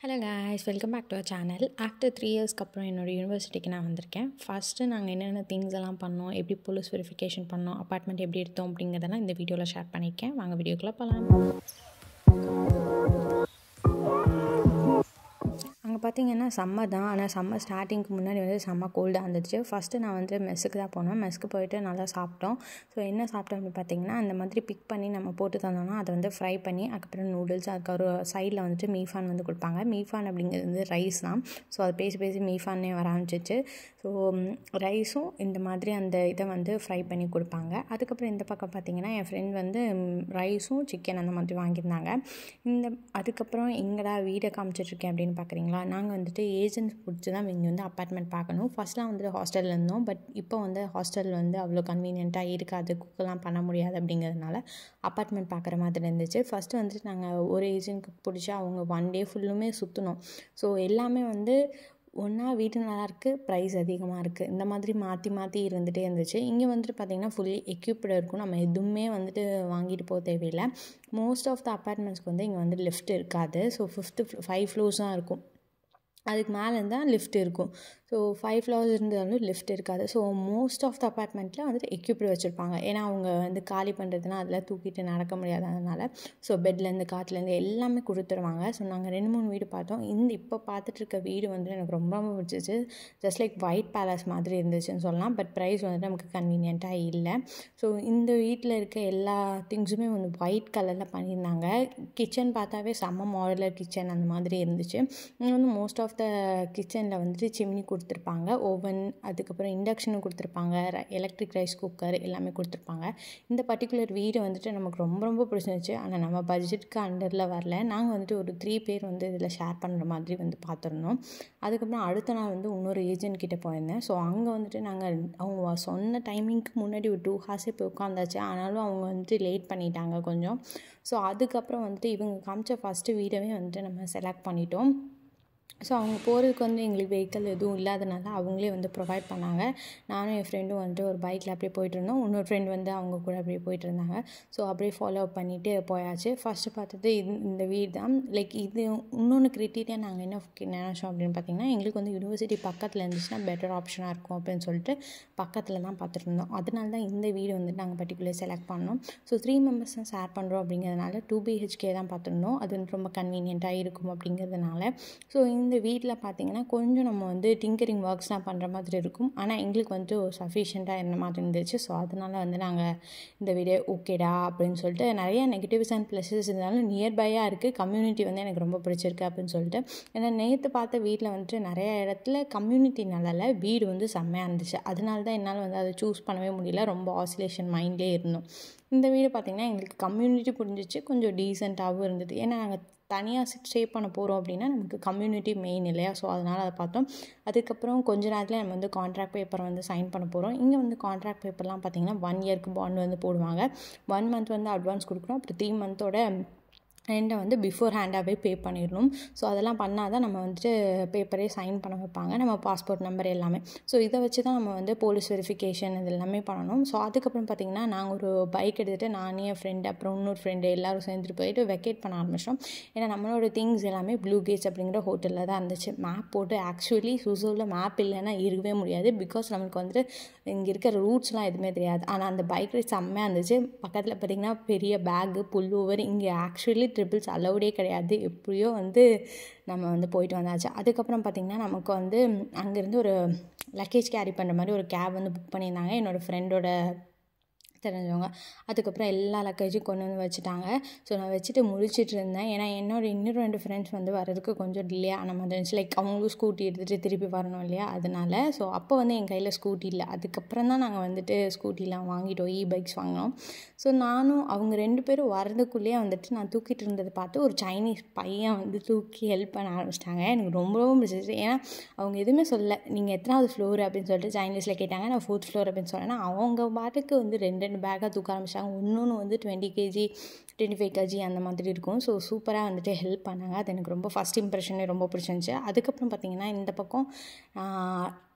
hello guys welcome back to our channel after three இயர்ஸ்க்கு அப்புறம் என்னோடய யூனிவர்சிட்டிக்கு நான் வந்திருக்கேன் ஃபஸ்ட்டு நாங்கள் என்னென்ன திங்ஸ் எல்லாம் பண்ணோம் எப்படி போலீஸ் வெரிஃபிகேஷன் பண்ணோம் அப்பார்ட்மெண்ட் எப்படி எடுத்தோம் அப்படிங்கிறதெல்லாம் இந்த வீடியோவில் ஷேர் பண்ணியிருக்கேன் வாங்க வீடியோக்குள்ளே போகலாம் அங்கே பார்த்தீங்கன்னா சம்மர் தான் ஆனால் சம்மர் ஸ்டார்டிங்க்கு முன்னாடி வந்து செம்ம கோல்டாக இருந்துச்சு ஃபஸ்ட்டு நான் வந்து மெஸ்ஸுக்கு தான் போனேன் மெஸ்க்கு போயிட்டு நல்லா சாப்பிட்டோம் ஸோ என்ன சாப்பிட்டோம் அப்படின்னு பார்த்தீங்கன்னா அந்த மாதிரி பிக் பண்ணி நம்ம போட்டு தந்தோம்னா அதை வந்து ஃப்ரை பண்ணி அதுக்கப்புறம் நூடுல்ஸ் அதுக்கு ஒரு சைடில் வந்துட்டு மீஃபான் வந்து கொடுப்பாங்க மீஃபான் அப்படிங்கிறது வந்து ரைஸ் தான் ஸோ அது பேசி பேசி மீஃபான்னே வர ஆரம்பிச்சிச்சு ஸோ ரைஸும் இந்த மாதிரி அந்த இதை வந்து ஃப்ரை பண்ணி கொடுப்பாங்க அதுக்கப்புறம் இந்த பக்கம் பார்த்தீங்கன்னா என் ஃப்ரெண்ட் வந்து ரைஸும் சிக்கன் அந்த மாதிரி வாங்கியிருந்தாங்க இந்த அதுக்கப்புறம் எங்கடா வீடை காமிச்சிட்ருக்கேன் அப்படின்னு பார்க்குறீங்களா நாங்கள் வந்துட்டு ஏஜென்ட்ஸ் பிடிச்சி தான் இங்கே வந்து அப்பார்ட்மெண்ட் பார்க்கணும் ஃபஸ்ட்லாம் வந்துட்டு ஹாஸ்டலில் இருந்தோம் பட் இப்போ வந்து ஹாஸ்டல் வந்து அவ்வளோ கன்வீனியண்ட்டாக இருக்காது குக்கெல்லாம் பண்ண முடியாது அப்படிங்கிறதுனால அப்பார்ட்மெண்ட் பார்க்குற மாதிரி இருந்துச்சு ஃபஸ்ட்டு வந்துட்டு நாங்கள் ஒரு ஏஜென்ட்க்கு பிடிச்சி அவங்க ஒன் டே ஃபுல்லுமே சுற்றினோம் ஸோ எல்லாமே வந்து ஒன்றா வீடு நல்லா இருக்குது ப்ரைஸ் அதிகமாக இருக்குது இந்த மாதிரி மாற்றி மாற்றி இருந்துகிட்டே இருந்துச்சு இங்கே வந்துட்டு பார்த்திங்கன்னா ஃபுல்லி எக்யூப்டு இருக்கும் நம்ம எதுவுமே வந்துட்டு வாங்கிட்டு போக தேவையில்லை மோஸ்ட் ஆஃப் த அப்பார்ட்மெண்ட்ஸ்க்கு வந்து இங்கே வந்து லிஃப்ட் இருக்காது ஸோ ஃபிஃப்த்து ஃபைவ் ஃப்ளோர்ஸ் தான் இருக்கும் அதுக்கு மேலே இருந்தால் லிஃப்ட் இருக்கும் ஸோ ஃபைவ் ஃப்ளோர்ஸ் இருந்தாலும் லிஃப்ட் இருக்காது ஸோ மோஸ்ட் ஆஃப் த அப்பார்ட்மெண்ட்டில் வந்துட்டு எக்யூப்டு வச்சுருப்பாங்க ஏன்னா அவங்க வந்து காலி பண்ணுறதுனா அதில் தூக்கிட்டு நடக்க முடியாது அதனால் ஸோ பெட்லேருந்து காற்றுலேருந்து எல்லாமே கொடுத்துருவாங்க ஸோ நாங்கள் ரெண்டு மூணு வீடு பார்த்தோம் இந்த இப்போ பார்த்துட்டு இருக்க வீடு வந்து எனக்கு ரொம்ப ரொம்ப பிடிச்சிச்சு ஜஸ்ட் லைக் ஒயிட் பேலஸ் மாதிரி இருந்துச்சுன்னு சொல்லலாம் பட் ப்ரைஸ் வந்து நமக்கு கன்வீனியண்ட்டாக இல்லை ஸோ இந்த வீட்டில் இருக்க எல்லா திங்ஸுமே வந்து ஒயிட் கலரில் பண்ணியிருந்தாங்க கிச்சன் பார்த்தாவே செம்ம மாடலர் கிச்சன் அந்த மாதிரி இருந்துச்சு இங்கே வந்து மோஸ்ட் ஆஃப் த கிச்சனில் வந்துட்டு சிம்னி கொடுத்துருப்பாங்க ஓவன் அதுக்கப்புறம் இண்டக்ஷனும் கொடுத்துருப்பாங்க எலக்ட்ரிக் ரைஸ் குக்கர் எல்லாமே கொடுத்துருப்பாங்க இந்த பர்டிகுலர் வீடு வந்துட்டு நமக்கு ரொம்ப ரொம்ப பிடிச்சிருந்துச்சு ஆனால் நம்ம பட்ஜெட்டுக்கு அண்டரில் வரல நாங்கள் வந்துட்டு ஒரு த்ரீ பேர் வந்து இதில் ஷேர் பண்ணுற மாதிரி வந்து பார்த்துருந்தோம் அதுக்கப்புறம் அடுத்த நாள் வந்து இன்னொரு ஏஜென்ட் கிட்டே போயிருந்தேன் ஸோ அங்கே வந்துட்டு நாங்கள் அவங்க சொன்ன டைமிங்க்கு முன்னாடி ஒரு டூ ஹார்ஸே போய் உட்காந்தாச்சு ஆனாலும் அவங்க வந்துட்டு லேட் பண்ணிட்டாங்க கொஞ்சம் ஸோ அதுக்கப்புறம் வந்துட்டு இவங்க காமிச்ச ஃபஸ்ட்டு வீடவே வந்துட்டு நம்ம செலக்ட் பண்ணிட்டோம் ஸோ அவங்க போகிறதுக்கு வந்து எங்களுக்கு வெஹிக்கல் எதுவும் இல்லாதனால அவங்களே வந்து ப்ரொவைட் பண்ணாங்க நானும் என் ஃப்ரெண்டும் வந்துட்டு ஒரு பைக்கில் அப்படியே போயிட்டு இருந்தோம் இன்னொரு ஃப்ரெண்ட் வந்து அவங்க கூட அப்படியே போயிட்டு இருந்தாங்க ஸோ அப்படியே ஃபாலோ அப் பண்ணிவிட்டு போயாச்சு ஃபஸ்ட்டு பார்த்தது இது இந்த வீடு தான் லைக் இது இன்னொன்று க்ரிட்டீரியா நாங்கள் என்ன நினச்சோம் அப்படின்னு பார்த்தீங்கன்னா எங்களுக்கு வந்து யூனிவர்சிட்டி பக்கத்தில் இருந்துச்சுன்னா பெட்டர் ஆப்ஷனாக இருக்கும் அப்படின்னு சொல்லிட்டு பக்கத்தில் தான் பார்த்துட்டு இருந்தோம் அதனால தான் இந்த வீடு வந்து நாங்கள் பர்டிகுலர் செலக்ட் பண்ணோம் ஸோ த்ரீ மெம்பர்ஸ் தான் ஷேர் பண்ணுறோம் அப்படிங்கிறதுனால டூ பிஹெச்கே தான் பார்த்துருந்தோம் அது வந்து ரொம்ப கன்வீனியண்ட்டாக இருக்கும் அப்படிங்கிறதுனால ஸோ இந்த வீட்டில் பார்த்தீங்கன்னா கொஞ்சம் நம்ம வந்து டிங்கரிங் ஒர்க்ஸ்லாம் பண்ணுற மாதிரி இருக்கும் ஆனால் எங்களுக்கு வந்துட்டு சஃபிஷியண்ட்டாக இருந்த மாதிரி இருந்துச்சு ஸோ அதனால் வந்து நாங்கள் இந்த வீடியோ ஓகேடா அப்படின்னு சொல்லிட்டு நிறைய நெகட்டிவ்ஸ் அண்ட் ப்ளஸஸ் இருந்தாலும் நியர்பையாக இருக்குது கம்யூனிட்டி வந்து எனக்கு ரொம்ப பிடிச்சிருக்கு அப்படின்னு சொல்லிட்டு ஏன்னா நேற்று பார்த்த வீட்டில் வந்துட்டு நிறைய இடத்துல கம்யூனிட்டி நல்லா வீடு வந்து செம்மையாக இருந்துச்சு அதனால தான் என்னால் வந்து அதை சூஸ் பண்ணவே முடியல ரொம்ப ஆசிலேஷன் மைண்ட்லேயே இருந்தோம் இந்த வீடு பார்த்திங்கன்னா எங்களுக்கு கம்யூனிட்டி புரிஞ்சிச்சு கொஞ்சம் டீசெண்டாகவும் இருந்தது ஏன்னா நாங்கள் தனியாக ஸ்டே பண்ண போகிறோம் அப்படின்னா நமக்கு கம்யூனிட்டி மெயின் இல்லையா ஸோ அதனால் அதை பார்த்தோம் அதுக்கப்புறம் கொஞ்ச நேரத்தில் நம்ம வந்து கான்ட்ராக்ட் பேப்பர் வந்து சைன் பண்ண போகிறோம் இங்கே வந்து கான்ட்ராக்ட் பேப்பர்லாம் பார்த்திங்கன்னா ஒன் இயர்க்கு பாண்ட் வந்து போடுவாங்க ஒன் மந்த் வந்து அட்வான்ஸ் கொடுக்குறோம் அப்புறம் த்ரீ மந்தோட ரெண்டை வந்து பிஃபோர் ஹேண்டாகவே பே பண்ணிடணும் ஸோ அதெல்லாம் பண்ணால் தான் நம்ம வந்துட்டு பேப்பரே சைன் பண்ண வைப்பாங்க நம்ம பாஸ்போர்ட் நம்பர் எல்லாமே ஸோ இதை வச்சு தான் நம்ம வந்து போலீஸ் வெரிஃபிகேஷன் இது எல்லாமே பண்ணணும் ஸோ அதுக்கப்புறம் பார்த்திங்கன்னா நாங்கள் ஒரு பைக் எடுத்துகிட்டு நானே என் ஃப்ரெண்டு அப்புறம் இன்னொரு ஃப்ரெண்டு எல்லோரும் சேர்ந்துட்டு போயிட்டு வெக்கேட் பண்ண ஆரம்பிச்சோம் ஏன்னா நம்மளோட திங்ஸ் எல்லாமே ப்ளூ கேட்ஸ் அப்படிங்கிற ஹோட்டலில் தான் இருந்துச்சு மேப் போட்டு ஆக்சுவலி சூசூரில் மேப் இல்லைன்னா இருக்கவே முடியாது பிகாஸ் நம்மளுக்கு வந்துட்டு இங்கே இருக்கிற ரூட்ஸ்லாம் எதுவுமே தெரியாது ஆனால் அந்த பைக் ரைட் செம்மையாக இருந்துச்சு பக்கத்தில் பார்த்திங்கன்னா பெரிய பேக்கு புல் ஓவர் இங்கே ஆக்சுவலி ட்ரிபிள்ஸ் அலௌடே கிடையாது எப்படியோ வந்து நம்ம வந்து போயிட்டு வந்தாச்சு அதுக்கப்புறம் பார்த்திங்கன்னா நமக்கு வந்து அங்கேருந்து ஒரு லக்கேஜ் கேரி பண்ணுற மாதிரி ஒரு கேப் வந்து புக் பண்ணியிருந்தாங்க என்னோடய ஃப்ரெண்டோட தெரிஞ்சவங்க அதுக்கப்புறம் எல்லா லக்கேஜும் கொண்டு வந்து வச்சுட்டாங்க ஸோ நான் வச்சுட்டு முடிச்சிட்டு இருந்தேன் ஏன்னா என்னோட இன்னொரு ரெண்டு ஃப்ரெண்ட்ஸ் வந்து வரதுக்கு கொஞ்சம் டிலே ஆன மாதிரி இருந்துச்சு லைக் அவங்களும் ஸ்கூட்டி எடுத்துகிட்டு திருப்பி வரணும் இல்லையா அதனால ஸோ அப்போ வந்து என் கையில் ஸ்கூட்டி இல்லை அதுக்கப்புறம் தான் நாங்கள் வந்துட்டு ஸ்கூட்டிலாம் வாங்கிட்டோம் இ பைக்ஸ் வாங்கினோம் ஸோ நானும் அவங்க ரெண்டு பேரும் வரதுக்குள்ளேயே வந்துட்டு நான் தூக்கிட்டு இருந்ததை பார்த்து ஒரு சைனீஸ் பையன் வந்து தூக்கி ஹெல்ப் பண்ண ஆரம்பிச்சிட்டாங்க எனக்கு ரொம்ப ரொம்ப பிடிச்சிச்சு ஏன்னா அவங்க எதுவுமே சொல்லலை நீங்கள் எத்தனாவது ஃப்ளோர் அப்படின்னு சொல்லிட்டு சைனீஸில் கேட்டாங்க நான் ஃபோர்த் ஃப்ளோர் அப்படின்னு சொன்னேன்னா அவங்க பாட்டுக்கு வந்து ரெண்டு ரெண்டு பேக்காக தூக்க ஆரம்பிச்சாங்க இன்னொன்று வந்து twenty KG twenty five KG அந்த மாதிரி இருக்கும் ஸோ சூப்பராக வந்துட்டு ஹெல்ப் பண்ணாங்க அது எனக்கு ரொம்ப ஃபஸ்ட் இம்ப்ரெஷனே ரொம்ப பிடிச்சிருந்துச்சி அதுக்கப்புறம் பார்த்திங்கன்னா இந்த பக்கம்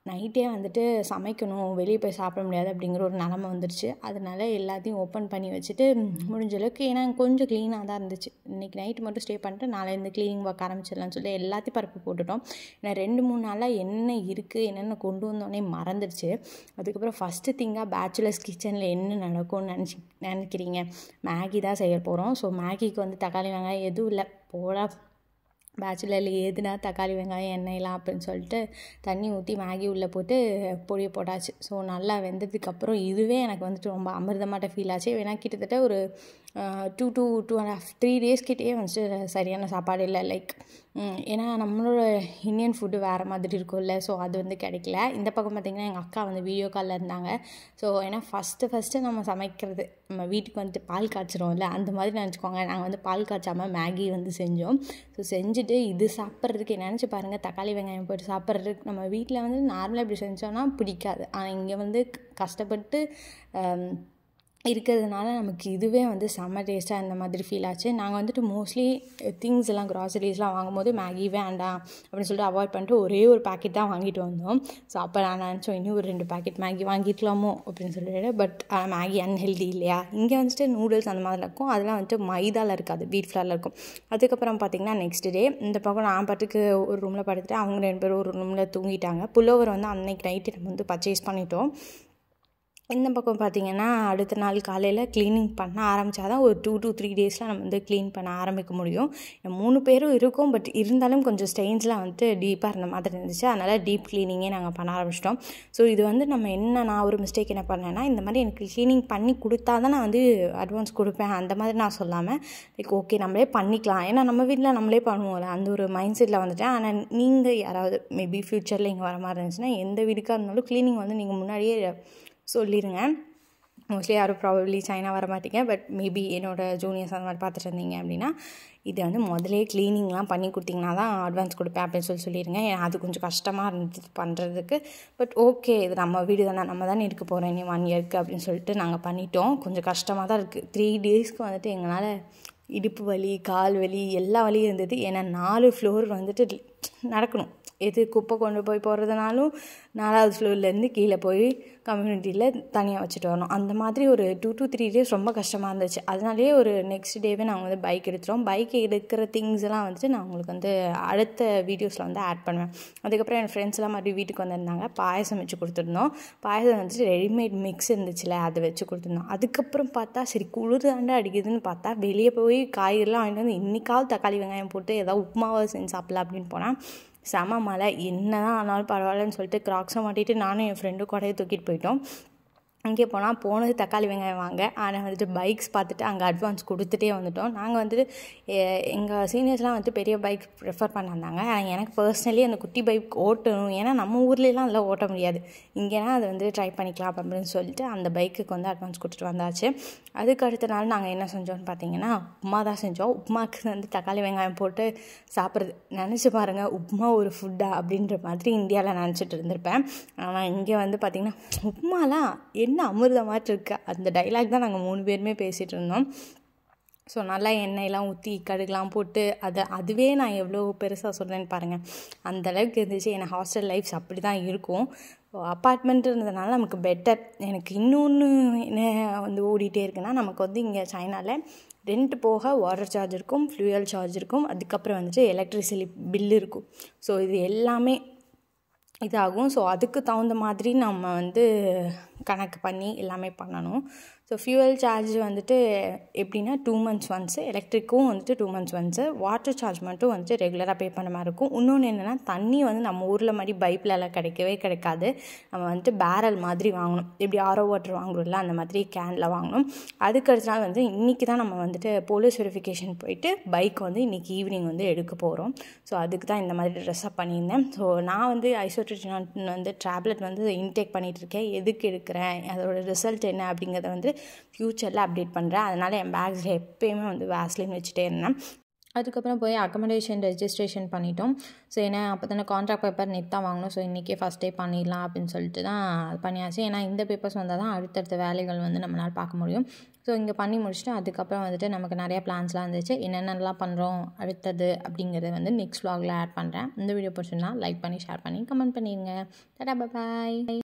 நைட்டே வந்துட்டு சமைக்கணும் வெளியே போய் சாப்பிட முடியாது அப்படிங்கிற ஒரு நிலமை வந்துடுச்சு அதனால எல்லாத்தையும் ஓப்பன் பண்ணி வச்சுட்டு முடிஞ்ச அளவுக்கு ஏன்னா கொஞ்சம் க்ளீனாக தான் இருந்துச்சு இன்றைக்கி நைட்டு மட்டும் ஸ்டே பண்ணிட்டு நாளையிலேருந்து க்ளீனிங் ஒர்க் ஆரம்பிச்சிடலாம்னு சொல்லி எல்லாத்தையும் பரப்பி போட்டுட்டோம் ஏன்னா ரெண்டு மூணு நாளாக என்ன இருக்குது என்னென்ன கொண்டு வந்தோடனே மறந்துடுச்சு அதுக்கப்புறம் ஃபஸ்ட்டு திங்காக பேச்சுலர்ஸ் கிச்சனில் என்ன நடக்கும்னு நினச்சி நினைக்கிறீங்க மேகி தான் செய்ய போகிறோம் ஸோ மேகிக்கு வந்து தக்காளி வெங்காயம் எதுவும் இல்லை போடா பேச்சுலரில் ஏதுனா தக்காளி வெங்காயம் எண்ணெயெலாம் அப்படின்னு சொல்லிட்டு தண்ணி ஊற்றி மேகி உள்ளே போட்டு பொடியை போட்டாச்சு ஸோ நல்லா வெந்ததுக்கப்புறம் இதுவே எனக்கு வந்துட்டு ரொம்ப அமிர்தமாட்ட ஃபீல் ஆச்சு ஏன்னா கிட்டத்தட்ட ஒரு two two two and half three டேஸ்கிட்டே வந்துட்டு சரியான சாப்பாடு இல்லை லைக் ஏன்னா நம்மளோட இந்தியன் ஃபுட்டு வேறு மாதிரி இருக்கும்ல ஸோ அது வந்து கிடைக்கல இந்த பக்கம் பார்த்திங்கன்னா எங்கள் அக்கா வந்து வீடியோ காலில் இருந்தாங்க ஸோ ஏன்னா ஃபஸ்ட்டு ஃபஸ்ட்டு நம்ம சமைக்கிறது நம்ம வீட்டுக்கு வந்துட்டு பால் காய்ச்சிரோம்ல அந்த மாதிரி நினச்சிக்கோங்க நாங்கள் வந்து பால் காய்ச்சாமல் மேகி வந்து செஞ்சோம் ஸோ செஞ்சுட்டு இது சாப்பிட்றதுக்கு நினச்சி பாருங்கள் தக்காளி வெங்காயம் போட்டு சாப்பிட்றதுக்கு நம்ம வீட்டில் வந்து நார்மலாக இப்படி செஞ்சோன்னா பிடிக்காது ஆனால் இங்கே வந்து கஷ்டப்பட்டு இருக்கிறதுனால நமக்கு இதுவே வந்து செம்ம டேஸ்ட்டாக இந்த மாதிரி ஃபீல் ஆச்சு நாங்கள் வந்துட்டு மோஸ்ட்லி திங்ஸ் எல்லாம் க்ராசரிஸ்லாம் வாங்கும்போது மேகி வேண்டாம் அப்படின்னு சொல்லிட்டு அவாய்ட் பண்ணிட்டு ஒரே ஒரு பேக்கெட் தான் வாங்கிட்டு வந்தோம் ஸோ அப்போ நான் நினச்சோம் இன்னும் ஒரு ரெண்டு பேக்கெட் மேகி வாங்கிக்கலாமோ அப்படின்னு சொல்லிட்டு பட் மேகி அன்ஹெல்தி இல்லையா இங்கே வந்துட்டு நூடுல்ஸ் அந்த மாதிரி இருக்கும் அதெல்லாம் வந்துட்டு மைதாவில் இருக்காது வீட் ஃப்ளாரில் இருக்கும் அதுக்கப்புறம் பார்த்திங்கன்னா நெக்ஸ்ட் டே இந்த பக்கம் நான் பாட்டுக்கு ஒரு ரூமில் படுத்துட்டு அவங்க ரெண்டு பேரும் ஒரு ரூமில் தூங்கிட்டாங்க புல்லோவர் வந்து அன்னைக்கு நைட்டு நம்ம வந்து பர்ச்சேஸ் பண்ணிட்டோம் இந்த பக்கம் பார்த்திங்கன்னா அடுத்த நாள் காலையில் க்ளீனிங் பண்ண ஆரம்பித்தா தான் ஒரு டூ டூ த்ரீ டேஸில் நம்ம வந்து க்ளீன் பண்ண ஆரம்பிக்க முடியும் மூணு பேரும் இருக்கும் பட் இருந்தாலும் கொஞ்சம் ஸ்டெயின்ஸ்லாம் வந்துட்டு டீப்பாக இருந்த மாதிரி இருந்துச்சு அதனால் டீப் க்ளீனிங்கே நாங்கள் பண்ண ஆரம்பிச்சிட்டோம் ஸோ இது வந்து நம்ம என்ன நான் ஒரு மிஸ்டேக் என்ன பண்ணேன்னா இந்த மாதிரி எனக்கு க்ளீனிங் பண்ணி கொடுத்தா தான் நான் வந்து அட்வான்ஸ் கொடுப்பேன் அந்த மாதிரி நான் சொல்லாமல் லைக் ஓகே நம்மளே பண்ணிக்கலாம் ஏன்னா நம்ம வீட்டில் நம்மளே பண்ணுவோம்ல அந்த ஒரு மைண்ட் செட்டில் வந்துட்டேன் ஆனால் நீங்கள் யாராவது மேபி ஃப்யூச்சரில் இங்கே வர மாதிரி இருந்துச்சுன்னா எந்த வீடுக்காக இருந்தாலும் க்ளீனிங் வந்து நீங்கள் முன்னாடியே சொல்லிடுங்க மோஸ்ட்லி யாரும் ப்ராபப்ளி சைனா வர மாட்டீங்க பட் மேபி என்னோடய ஜூனியர்ஸ் அந்த மாதிரி பார்த்துட்டு இருந்தீங்க அப்படின்னா இதை வந்து முதலே க்ளீனிங்லாம் பண்ணி கொடுத்தீங்கன்னா தான் அட்வான்ஸ் கொடுப்பேன் அப்படின்னு சொல்லி சொல்லிடுங்க ஏன்னா அது கொஞ்சம் கஷ்டமாக இருந்தது பண்ணுறதுக்கு பட் ஓகே இது நம்ம வீடு தானே நம்ம தானே இருக்க போகிறோம் இனி ஒன் இயர்க்கு அப்படின்னு சொல்லிட்டு நாங்கள் பண்ணிட்டோம் கொஞ்சம் கஷ்டமாக தான் இருக்குது த்ரீ டேஸ்க்கு வந்துட்டு எங்களால் இடுப்பு வலி கால் வலி எல்லா வலியும் இருந்தது ஏன்னா நாலு ஃப்ளோர் வந்துட்டு நடக்கணும் எது குப்பை கொண்டு போய் போடுறதுனாலும் நாலாவது ஃப்ளோர்லேருந்து கீழே போய் கம்யூனிட்டியில் தனியாக வச்சுட்டு வரணும் அந்த மாதிரி ஒரு டூ டூ த்ரீ டேஸ் ரொம்ப கஷ்டமாக இருந்துச்சு அதனாலேயே ஒரு நெக்ஸ்ட் டேவே நாங்கள் வந்து பைக் எடுத்துகிறோம் பைக் எடுக்கிற திங்ஸ் எல்லாம் வந்துட்டு நான் உங்களுக்கு வந்து அடுத்த வீடியோஸில் வந்து ஆட் பண்ணுவேன் அதுக்கப்புறம் என் ஃப்ரெண்ட்ஸ்லாம் மறுபடியும் வீட்டுக்கு வந்திருந்தாங்க பாயசம் வச்சு கொடுத்துருந்தோம் பாயசம் வந்துட்டு ரெடிமேட் மிக்ஸ் இருந்துச்சுல அதை வச்சு கொடுத்துருந்தோம் அதுக்கப்புறம் பார்த்தா சரி குளிர் தாண்டா அடிக்குதுன்னு பார்த்தா வெளியே போய் காய்கறிலாம் வாங்கிட்டு வந்து இன்றைக்காவது தக்காளி வெங்காயம் போட்டு ஏதாவது உப்புமாவை செஞ்சு சாப்பிடலாம் அப்படின்னு போனால் செம மழை என்ன தான் ஆனாலும் பரவாயில்லன்னு சொல்லிட்டு கிராக்ஸை மாட்டிட்டு நானும் என் ஃப்ரெண்டும் கொடையை தூக்கிட்டு போயிட்டோம் அங்கே போனால் போனது தக்காளி வெங்காயம் வாங்க ஆனால் வந்துட்டு பைக்ஸ் பார்த்துட்டு அங்கே அட்வான்ஸ் கொடுத்துட்டே வந்துட்டோம் நாங்கள் வந்துட்டு எங்கள் சீனியர்ஸ்லாம் வந்துட்டு பெரிய பைக் ப்ரிஃபர் பண்ணியிருந்தாங்க ஆனால் எனக்கு பர்சனலி அந்த குட்டி பைக் ஓட்டணும் ஏன்னா நம்ம ஊர்லேலாம் அதெல்லாம் ஓட்ட முடியாது இங்கேனா அதை வந்து ட்ரை பண்ணிக்கலாம் அப்படின்னு சொல்லிட்டு அந்த பைக்குக்கு வந்து அட்வான்ஸ் கொடுத்துட்டு வந்தாச்சு அதுக்கு அடுத்த நாள் நாங்கள் என்ன செஞ்சோம்னு பார்த்தீங்கன்னா உப்மா தான் செஞ்சோம் உப்மாக்கு வந்து தக்காளி வெங்காயம் போட்டு சாப்பிட்றது நினச்சி பாருங்கள் உப்மா ஒரு ஃபுட்டா அப்படின்ற மாதிரி இந்தியாவில் நினச்சிட்டு இருந்திருப்பேன் ஆனால் இங்கே வந்து பார்த்திங்கன்னா உப்மாலாம் என்ன அமிர்தமாட்டு இருக்கு அந்த டைலாக் தான் நாங்கள் மூணு பேருமே பேசிகிட்டு இருந்தோம் ஸோ நல்லா எண்ணெயெல்லாம் ஊற்றி கடுகுலாம் போட்டு அதை அதுவே நான் எவ்வளோ பெருசாக சொல்கிறேன்னு பாருங்கள் அந்தளவுக்கு இருந்துச்சு எனக்கு ஹாஸ்டல் லைஃப்ஸ் அப்படி தான் இருக்கும் ஸோ அப்பார்ட்மெண்ட் இருந்ததுனால நமக்கு பெட்டர் எனக்கு இன்னொன்று என்ன வந்து ஓடிட்டே இருக்குன்னா நமக்கு வந்து இங்கே சைனாவில் ரெண்ட் போக வாட்டர் சார்ஜ் இருக்கும் ஃப்ளூயல் சார்ஜ் இருக்கும் அதுக்கப்புறம் வந்துட்டு எலக்ட்ரிசிட்டி பில் இருக்கும் ஸோ இது எல்லாமே இதாகும் ஸோ அதுக்கு தகுந்த மாதிரி நம்ம வந்து கணக்கு பண்ணி எல்லாமே பண்ணணும் ஸோ ஃபியூவல் சார்ஜ் வந்துட்டு எப்படின்னா டூ மந்த்ஸ் ஒன்ஸு எலக்ட்ரிக்கும் வந்துட்டு two months once water charge மட்டும் வந்துட்டு ரெகுலராக பே பண்ண மாதிரி இருக்கும் இன்னொன்று என்னென்னா தண்ணி வந்து நம்ம ஊரில் மாதிரி பைப்பில் எல்லாம் கிடைக்கவே கிடைக்காது நம்ம வந்துட்டு பேரல் மாதிரி வாங்கணும் எப்படி ஆரோ வாட்டர் வாங்குறோம்ல அந்த மாதிரி கேனில் வாங்கணும் அதுக்கு அடுத்த நாள் வந்து இன்றைக்கி தான் நம்ம வந்துட்டு போலீஸ் வெரிஃபிகேஷன் போயிட்டு பைக் வந்து இன்றைக்கி ஈவினிங் வந்து எடுக்க போகிறோம் ஸோ அதுக்கு தான் இந்த மாதிரி ட்ரெஸ்அப் பண்ணியிருந்தேன் ஸோ நான் வந்து ஐசோட்ரிஜினான் வந்து டேப்லெட் வந்து இன்டேக் பண்ணிகிட்டு இருக்கேன் எதுக்கு எடுக்கிறேன் அதோட ரிசல்ட் என்ன அப்படிங்கிறத வந்து ஃப்யூச்சரில் அப்டேட் பண்ணுறேன் அதனால் என் பேக்ஸில் எப்போயுமே வந்து வேஸ்லின் வச்சுட்டே இருந்தேன் அதுக்கப்புறம் போய் அக்கமடேஷன் ரெஜிஸ்ட்ரேஷன் பண்ணிட்டோம் ஸோ ஏன்னா அப்போ தானே கான்ட்ராக்ட் பேப்பர் நெட் தான் வாங்கணும் ஸோ இன்றைக்கே ஃபஸ்ட் டே பண்ணிடலாம் அப்படின்னு சொல்லிட்டு தான் அது பண்ணியாச்சு ஏன்னா இந்த பேப்பர்ஸ் வந்தால் தான் அடுத்தடுத்த வேலைகள் வந்து நம்மளால் பார்க்க முடியும் ஸோ இங்கே பண்ணி முடிச்சுட்டு அதுக்கப்புறம் வந்துட்டு நமக்கு நிறைய பிளான்ஸ்லாம் இருந்துச்சு என்னென்னலாம் பண்ணுறோம் அடுத்தது அப்படிங்கிறத வந்து நெக்ஸ்ட் vlogல ஆட் பண்ணுறேன் இந்த வீடியோ பிடிச்சிருந்தா லைக் பண்ணி ஷேர் பண்ணி கமெண்ட் பண்ணிடுங்க டாடா பாய்